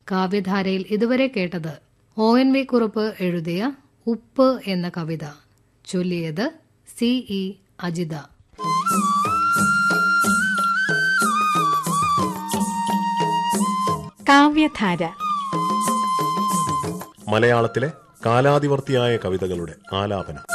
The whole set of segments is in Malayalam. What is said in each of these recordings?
കാവ്യധാരയിൽ ഇതുവരെ കേട്ടത് ഒ എൻ വി കുറുപ്പ് എഴുതിയ ഉപ്പ് എന്ന കവിത ചൊല്ലിയത് സി ഇ അജിത കാവ്യധാര മലയാളത്തിലെ കാലാതിവർത്തിയായ കവിതകളുടെ ആലാപനം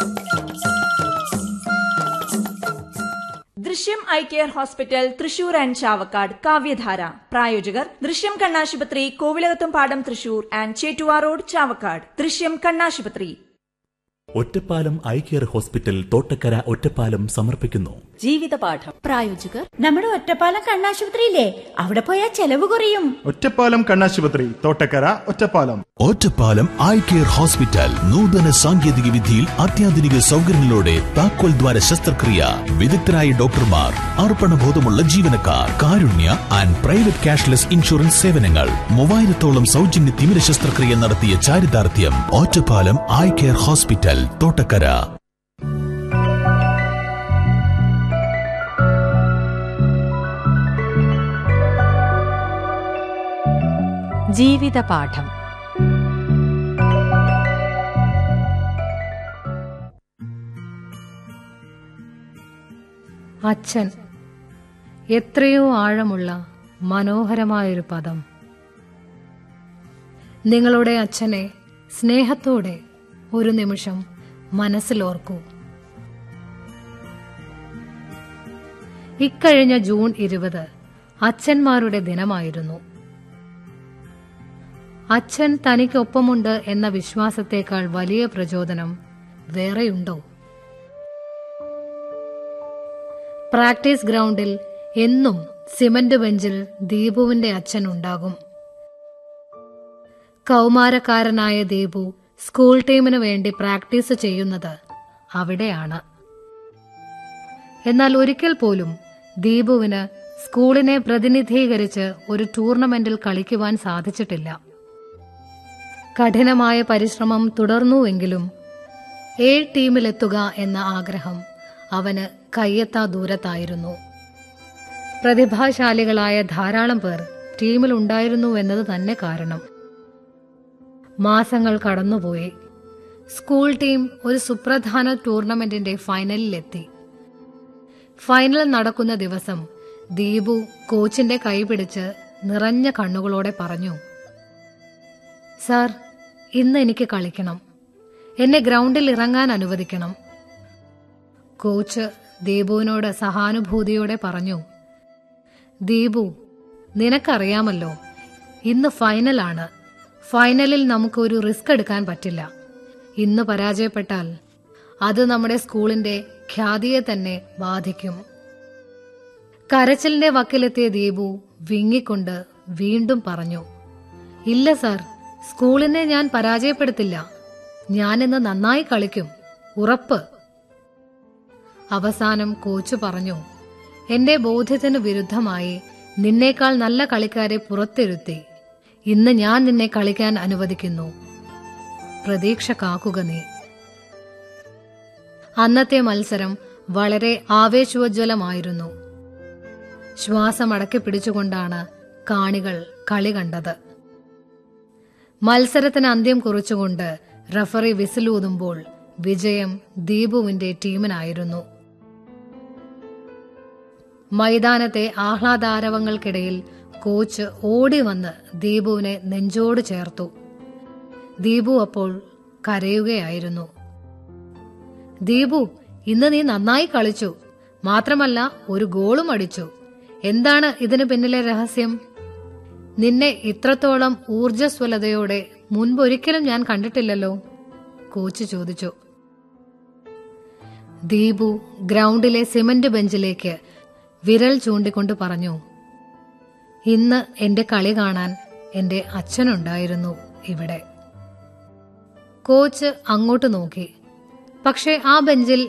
Drishyam eye care hospital Thrissur and Chavakkad Kavyadhara പ്രായോജകർ ദൃശ്യം കണ്ണാശുപത്രി Kovilakathumpadam Thrissur and Chettuva road Chavakkad Drishyam കണ്ണാശുപത്രി Ottapalam eye care hospital Thottakkara Ottapalam സമർപ്പിക്കുന്നു ജീവിതപാഠം പ്രായോജകർ നമ്മുടെ ഒറ്റപ്പാലം കണ്ണാശുപത്രിയില്ലേ അവിടെ പോയാൽ ചെലവ് കുറയും ഒറ്റപ്പാലം കണ്ണാശുപത്രി Thottakkara Ottapalam Ottapalam eye care hospital നൂതന സാങ്കേതിക വിദ്യയിൽ അത്യാധുനിക സൗകര്യങ്ങളോടെ താക്കോൽ ദ്വാര ശസ്ത്രക്രിയ വിദഗ്ധരായ ഡോക്ടർമാർ അർപ്പണബോധമുള്ള ജീവനക്കാർ Karunya and private cashless insurance സേവനങ്ങൾ മൂവായിരത്തോളം സൗജന്യ തിമിര ശസ്ത്രക്രിയ നടത്തിയ ചാരിതാർത്ഥ്യം Ottapalam eye care hospital Thottakkara Jeevithapadam അച്ഛൻ എത്രയോ ആഴമുള്ള മനോഹരമായൊരു പദം നിങ്ങളുടെ അച്ഛനെ സ്നേഹത്തോടെ ഒരു നിമിഷം മനസ്സിലോർക്കൂ ഇക്കഴിഞ്ഞ ജൂൺ ഇരുപത് അച്ഛന്മാരുടെ ദിനമായിരുന്നു അച്ഛൻ തനിക്കൊപ്പമുണ്ട് എന്ന വിശ്വാസത്തേക്കാൾ വലിയ പ്രചോദനം വേറെയുണ്ടോ പ്രാക്ടീസ് ഗ്രൗണ്ടിൽ എന്നും സിമന്റ് ബെഞ്ചിൽ ദീപുവിന്റെ അച്ഛൻ ഉണ്ടാകും കൗമാരക്കാരനായ ദീപു സ്കൂൾ ടീമിന് വേണ്ടി പ്രാക്ടീസ് ചെയ്യുന്നത് അവിടെയാണ് എന്നാൽ ഒരിക്കൽ പോലും ദീപുവിന് സ്കൂളിനെ പ്രതിനിധീകരിച്ച് ഒരു ടൂർണമെന്റിൽ കളിക്കുവാൻ സാധിച്ചിട്ടില്ല കഠിനമായ പരിശ്രമം തുടർന്നുവെങ്കിലും എ ടീമിലെത്തുക എന്ന ആഗ്രഹം അവന് കയ്യെത്താ ദൂരത്തായിരുന്നു പ്രതിഭാശാലികളായ ധാരാളം പേർ ടീമിലുണ്ടായിരുന്നു എന്നത് തന്നെ കാരണം മാസങ്ങൾ കടന്നുപോയി സ്കൂൾ ടീം ഒരു സുപ്രധാന ടൂർണമെന്റിന്റെ ഫൈനലിലെത്തി ഫൈനൽ നടക്കുന്ന ദിവസം ദീപു കോച്ചിന്റെ കൈപിടിച്ച് നിറഞ്ഞ കണ്ണുകളോടെ പറഞ്ഞു സാർ ഇന്ന് എനിക്ക് കളിക്കണം എന്നെ ഗ്രൗണ്ടിൽ ഇറങ്ങാൻ അനുവദിക്കണം കോച്ച് ദീപുവിനോട് സഹാനുഭൂതിയോടെ പറഞ്ഞു ദീപു നിനക്കറിയാമല്ലോ ഇന്ന് ഫൈനലാണ് ഫൈനലിൽ നമുക്ക് ഒരു റിസ്ക് എടുക്കാൻ പറ്റില്ല ഇന്ന് പരാജയപ്പെട്ടാൽ അത് നമ്മുടെ സ്കൂളിന്റെ ഖ്യാതിയെ തന്നെ ബാധിക്കും കരച്ചിലിന്റെ വക്കിലെത്തിയ ദീപു വിങ്ങിക്കൊണ്ട് വീണ്ടും പറഞ്ഞു ഇല്ല സാർ സ്കൂളിനെ ഞാൻ പരാജയപ്പെടുത്തില്ല ഞാനിന്ന് നന്നായി കളിക്കും ഉറപ്പ് അവസാനം കോച്ച് പറഞ്ഞു എന്റെ ബോധ്യത്തിന് വിരുദ്ധമായി നിന്നേക്കാൾ നല്ല കളിക്കാരെ പുറത്തിരുത്തി ഇന്ന് ഞാൻ നിന്നെ കളിക്കാൻ അനുവദിക്കുന്നു പ്രതീക്ഷ കാക്കുക നീ അന്നത്തെ മത്സരം വളരെ ആവേശോജ്വലമായിരുന്നു ശ്വാസമടക്കി പിടിച്ചുകൊണ്ടാണ് കാണികൾ കളി കണ്ടത് മത്സരത്തിന് അന്ത്യം കുറിച്ചുകൊണ്ട് റഫറി വിസിലൂതുമ്പോൾ വിജയം ദീപുവിന്റെ ടീമിനായിരുന്നു മൈതാനത്തെ ആഹ്ലാദാരവങ്ങൾക്കിടയിൽ കോച്ച് ഓടി വന്ന് ദീപുവിനെ നെഞ്ചോട് ചേർത്തു ദീപു അപ്പോൾ കരയുകയായിരുന്നു ദീപു ഇന്ന് നീ നന്നായി കളിച്ചു മാത്രമല്ല ഒരു ഗോളും അടിച്ചു എന്താണ് ഇതിന് പിന്നിലെ രഹസ്യം നിന്നെ ഇത്രത്തോളം ഊർജസ്വലതയോടെ മുൻപൊരിക്കലും ഞാൻ കണ്ടിട്ടില്ലല്ലോ കോച്ച് ചോദിച്ചു ദീപു ഗ്രൗണ്ടിലെ സിമന്റ് ബെഞ്ചിലേക്ക് വിരൽ ചൂണ്ടിക്കൊണ്ട് പറഞ്ഞു ഇന്ന് എന്റെ കളി കാണാൻ എന്റെ അച്ഛനുണ്ടായിരുന്നു ഇവിടെ കോച്ച് അങ്ങോട്ട് നോക്കി പക്ഷെ ആ ബെഞ്ചിൽ